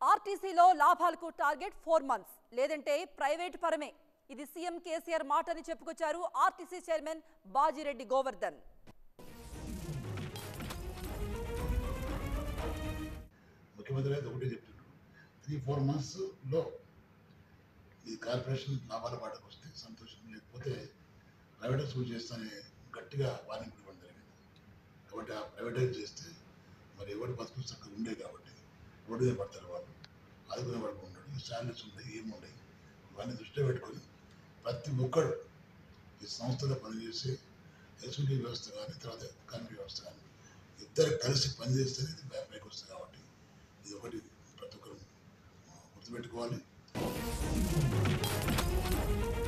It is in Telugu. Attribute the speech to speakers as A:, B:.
A: ఆర్టీసీలో లాభాలకు టార్గెట్ ఫోర్ మంత్స్ లేదంటే ప్రైవేట్ పరమే ఇది సీఎం కేసీఆర్ మాట అని చెప్పుకొచ్చారు ఆర్టీసీ చైర్మన్ బాజిరెడ్డి గోవర్ధన్
B: ముఖ్యమంత్రి అయితే ఒకటే చెప్తున్నాడు త్రీ ఫోర్ మంత్స్లో ఈ కార్పొరేషన్ లాభాల బాటకు వస్తే సంతోషం లేకపోతే ప్రైవేటైజ్ చేస్తానే గట్టిగా వార్నింగ్ ఇవ్వడం జరిగింది కాబట్టి ఆ ప్రైవేటైజ్ చేస్తే మరి ఎవరి బతుకు చక్కగా ఉండే కాబట్టి రోడ్డు మీద పడతారు వాళ్ళు ఆదుకునే వాడు ఉండడు ఈ శాలరీస్ ఉన్నాయి ఏముండయి ఇవన్నీ దృష్టిలో పెట్టుకొని ప్రతి ఒక్కడు ఈ సంస్థలో పనిచేసే ఎస్యూటీ వ్యవస్థ కానీ తర్వాత కరెంట్ వ్యవస్థ కానీ ఇద్దరు కలిసి పనిచేస్తేనే ఇది పై- పైకి వస్తుంది కాబట్టి ఇది ఒకటి ప్రతి ఒక్కరు ఆ, గుర్తుపెట్టుకోవాలి